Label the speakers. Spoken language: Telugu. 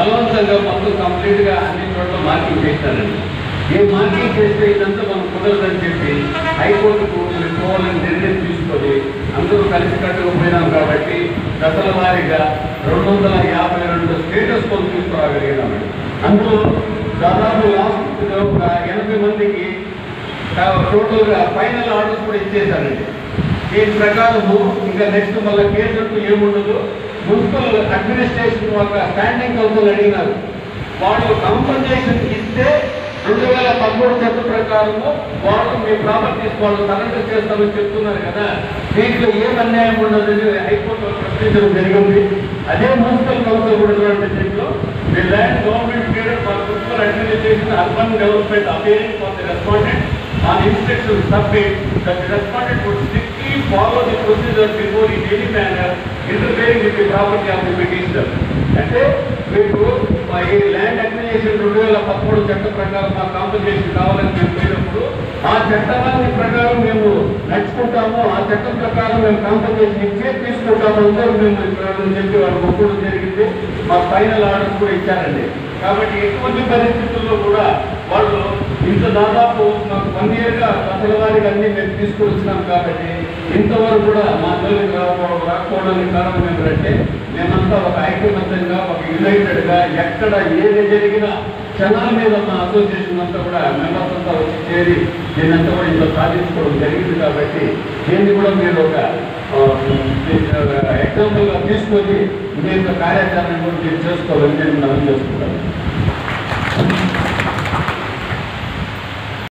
Speaker 1: బలవంతంగా మొత్తం కంప్లీట్ గా అన్ని చోట్ల మార్కింగ్ చేస్తారండి ఏ మార్కింగ్ చేస్తే ఇదంతా మనం కుదరదని చెప్పి హైకోర్టుకు మేము పోవాలని నిర్ణయం తీసుకొని అందరూ కలిసి కట్టుకుపోయినాం కాబట్టి దశల వారీగా రెండు వందల యాభై రెండు స్టేటస్ కోడ్ తీసుకురాగలిగినామండి అందులో దాదాపు లాస్ట్ ఒక ఎనభై మందికి టోటల్ గా ఫైనల్ ఆర్డర్స్ కూడా ఇచ్చేసారండి దీని ప్రకారము ఇంకా నెక్స్ట్ మళ్ళీ కేసు అంటూ ఏముండదు మున్సిపల్ అడ్మినిస్ట్రేషన్ ఒక స్టాండింగ్ కౌన్సిల్ అడిగినారు వాళ్ళు కాంపన్సేషన్ ఇస్తే రెండు వేల పదమూడు చట్ట ప్రకారము వాళ్ళు మీ ప్రాపర్టీస్ వాళ్ళు సరెండర్ చేస్తామని చెప్తున్నారు కదా దీంట్లో ఏం అన్యాయం ఉండదని హైకోర్టు ప్రశ్నించడం జరిగింది అదే మున్సిపల్ కౌన్సిల్ కూడా ఉన్నటువంటి దీంట్లో the land government period for municipal administration urban development appearing for the respondent on instruction submit that the respondent would strictly follow the procedure before in any manner interfering with the property of the petitioner. అంటే మీకు మా ఈ ల్యాండ్ అడ్మినిస్ట్రేషన్ రెండు వేల పదమూడు చట్టం ప్రకారం మా కాంపన్సేషన్ కావాలని మేము పోయినప్పుడు ఆ చట్టాన్ని ప్రకారం మేము నడుచుకుంటాము ఆ చట్టం ప్రకారం మేము కాంపన్సేషన్ ఇచ్చే తీసుకుంటాము అందరూ మేము ఇక్కడ చెప్పి వాళ్ళు ఒప్పుకోవడం జరిగింది మా ఫైనల్ ఆర్డర్ కూడా ఇచ్చారండి కాబట్టి ఎటువంటి పరిస్థితుల్లో కూడా వాళ్ళు ఇంత దాదాపు మాకు వన్ ఇయర్గా అసలు వారికి అన్ని మేము తీసుకొచ్చినాం కాబట్టి ఇంతవరకు కూడా మా జోలికి రాకపోవడం రాకపోవడానికి కారణం ఏంటంటే మేమంతా ఒక ఐక్యమత్యంగా ఒక యునైటెడ్గా ఎక్కడ ఏది జరిగినా క్షణాల మీద మా అసోసియేషన్ అంతా కూడా మెంబర్స్ అంతా వచ్చి చేరి దీన్నంతా కూడా ఇంత సాధించుకోవడం జరిగింది కాబట్టి దీన్ని కూడా మీరు ఒక ఎగ్జాంపుల్గా తీసుకొని మీ యొక్క కార్యాచరణ కూడా మీరు చేసుకోవాలని నేను మనం చేసుకుంటాను